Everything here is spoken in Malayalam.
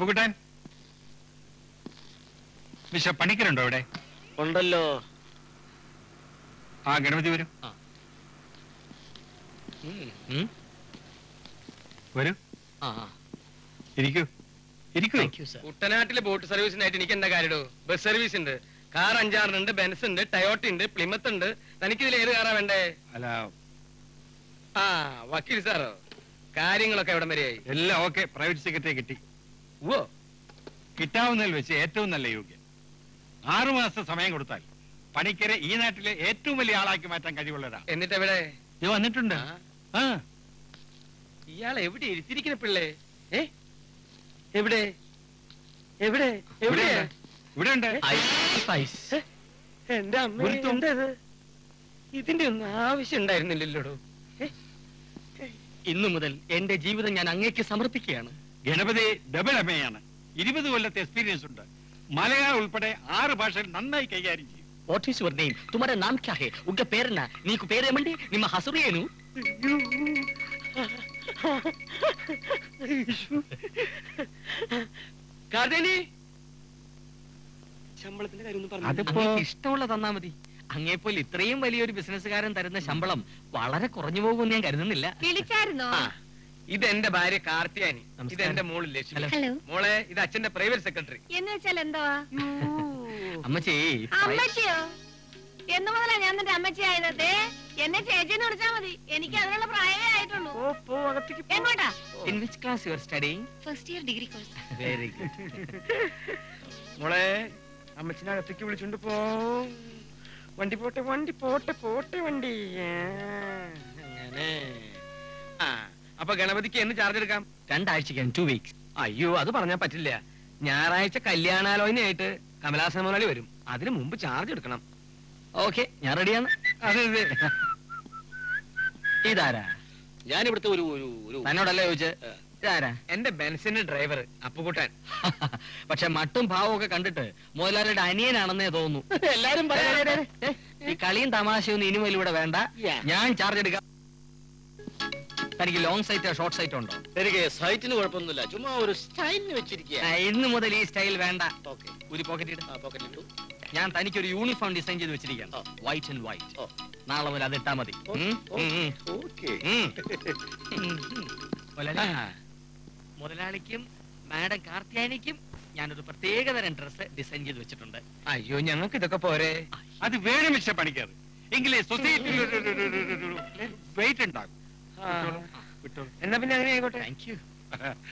അപ്പുകുട്ടൻ മിസ്റ്റർ പണിക്കരുണ്ടോ ഇവിടെ ഉണ്ടല്ലോ ആ ഗണപതി വരൂ ഉം. വരൂ ആ ഇരിക്കൂ ഇരിക്കൂ താങ്ക് യു സർ കുട്ടനാട്ടിലെ ബോട്ട് സർവീസിനായിട്ട് എനിക്ക് എന്താ കാര്യടോ ബസ് സർവീസ് ഉണ്ട് കാർ അഞ്ചാറിനുണ്ട് ബെൻസ് ഉണ്ട് ടയോട്ട ഉണ്ട് പ്ലിമത്ത് ഉണ്ട് തനിക്ക് ഇതിൽ ഏത് കാറാ വേണ്ടേ അല്ല ആ വക്കീൽ സാറോ കാര്യങ്ങളൊക്കെ എവിടം വരെയായി എല്ലാം ഓക്കെ പ്രൈവറ്റ് സെക്രട്ടറി കിട്ടി ഓ കിട്ടാവുന്നതിൽ വെച്ച് ഏറ്റവും നല്ല യോഗ്യൻ ആറു മാസം സമയം കൊടുത്താൽ പണിക്കരെ ഈ നാട്ടിലെ ഏറ്റവും വലിയ ആളാക്കി മാറ്റാൻ കഴിവുള്ളതാ എന്നിട്ട് എവിടെ ഇത് വന്നിട്ടുണ്ട് ആ, ആ ഇയാളെ എവിടെ ഇരുത്തിരിക്കുന്ന പിള്ളേ ഏ എവിടെ എവിടെ എവിടെ ഇവിടെ ഉണ്ട് എന്റെ അമ്മ ഗുരുത്വം. എന്താ ഇത് ഇതിന്റെ ഒന്നും ആവശ്യം ഉണ്ടായിരുന്നില്ലല്ലോടോ ഇന്നു മുതൽ എന്റെ ജീവിതം ഞാൻ അങ്ങേക്ക് സമർപ്പിക്കുകയാണ് ഗണപതി ഡബിൾ എമയാണ് ഇരുപത് കൊല്ലത്തെ എക്സ്പീരിയൻസ് ഉണ്ട് മലയാളം ഉൾപ്പെടെ ആറ് ഭാഷയിൽ നന്നായി കൈകാര്യം ചെയ്യും ವಾಟ್ ಈಸ್ ಯುವರ್ ನೇಮ್ ತುಮಾರ ನಾಮ್ ಕ್ಯಾ ಹೇ ಉಗ್ಗ ಪೇರನ್ನ ನೀಕು ಪೇರೇಮಂಡಿ ನಿಮ್ಮ ಹಸರು ಏನು കാർത്തേനി ശമ്പളത്തിന്റെ കാര്യം ഒന്ന് പറഞ്ഞു അതിപ്പോ അങ്ങേക്ക് ഇഷ്ടമുള്ള തന്നാ മതി അങ്ങേപ്പോലെ ഇത്രയും വലിയൊരു ബിസിനസ്സുകാരൻ തരുന്ന ശമ്പളം വളരെ കുറഞ്ഞു പോകുമെന്ന് ഞാൻ കരുതുന്നില്ല വിളിച്ചായിരുന്നോ ആ, ഇത് എന്റെ ഭാര്യ കാർത്തിയാനി ഇത് നമസ്കാരം. എന്റെ മോള് ലക്ഷ്മി ഹലോ. ഹലോ മോളെ ഇത് അച്ഛന്റെ പ്രൈവറ്റ് സെക്രട്ടറി എന്ന് വെച്ചാൽ എന്തുവാ അമ്മച്ചി അമ്മച്ചിയോ എന്ന് മുതലാ ഞാൻ നിന്റെ അമ്മച്ചി ആയത് ദേ, എന്നെ ചേച്ചിന്ന് വിളിച്ചാ മതി എനിക്ക് അതിനുള്ള പ്രായമേ ആയിട്ടുള്ളൂ ഓ പോ അകത്തേക്ക് പോ. എങ്ങോട്ടാ in which class your studying first year degree course very good മോളെ അമ്മച്ചിനെ അകത്തേക്ക് വിളിച്ചോണ്ട് പോ വണ്ടി പോട്ടെ വണ്ടി പോട്ടെ പോട്ടെ വണ്ടി ആ, അങ്ങനെ ആ അപ്പൊ ഗണപതിക്ക് എന്ന് ചാർജ് എടുക്കാം രണ്ടാഴ്ചയ്ക്ക് ടു വീക്സ് അയ്യോ അത് പറഞ്ഞാൽ പറ്റില്ല ഞായറാഴ്ച കല്യാണാലോചനയായിട്ട് കമലാസന മുതലാളി വരും അതിന് മുമ്പ് ചാർജ് എടുക്കണം ഓക്കെ ഞാൻ റെഡിയാണ് അതെ അതെ ഇതാരാ ഞാൻ ഇവിടുത്തെ ഒരു ഒരു ഒരു തന്നോടല്ലേ ചോദിച്ചത് ഇതാരാ എന്റെ ബെൻസിന്റെ ഡ്രൈവർ അപ്പുകുട്ടൻ പക്ഷെ മട്ടും ഭാവവും ഒക്കെ കണ്ടിട്ട് മുതലാളിയുടെ അനിയനാണെന്നേ തോന്നുന്നു എല്ലാരും ദേ, ദേ, ദേ, ദേ, ഈ കളിയും തമാശയൊന്നും ഇനി മുതൽ ഇവിടെ വേണ്ട Yeah. ഞാൻ ചാർജ് എടുക്കാം തനിക്ക് ലോങ് സൈറ്റോ ഷോർട്ട് സൈറ്റോ ഉണ്ടോ എനിക്ക് സൈറ്റിന് കുഴപ്പമൊന്നുമില്ല ചുമ്മാ ഒരു സ്റ്റൈലിന് വെച്ചിരിക്കുക ആ, ഇന്ന് മുതൽ ഈ സ്റ്റൈൽ വേണ്ട ഓക്കെ ഒരു പോക്കറ്റ് ഇട് ആ പോക്കറ്റിലിട്ടു ഞാൻ തനിക്ക് ഒരു യൂണിഫോം ഡിസൈൻ ചെയ്ത് വെച്ചിരിക്കാം ഓ. വൈറ്റ് ആൻഡ് വൈറ്റ് ഓ. നാളെ മുതൽ അത് ഇട്ടാ മതി ഓ, ഉം, ഓ. ഉം, ഉം. ഓക്കെ ഉം. മുതലാളി, മുതലാളിക്കും മാഡം കാർത്തിയാനിക്കും ഞാനൊരു പ്രത്യേക തരം ഡ്രസ് ഡിസൈൻ ചെയ്ത് വെച്ചിട്ടുണ്ട് അയ്യോ ഞങ്ങൾക്ക് ഇതൊക്കെ പോരെ അത് വേണം മിസ്റ്റർ പണിക്കർ എങ്കിലേ സൊസൈറ്റിയിൽ ഒരു വെയിറ്റ് ഉണ്ടാകും ആ. വിട്ടോളൂ. എന്നാ പിന്നെ അങ്ങനെ ആയിക്കോട്ടെ താങ്ക് യു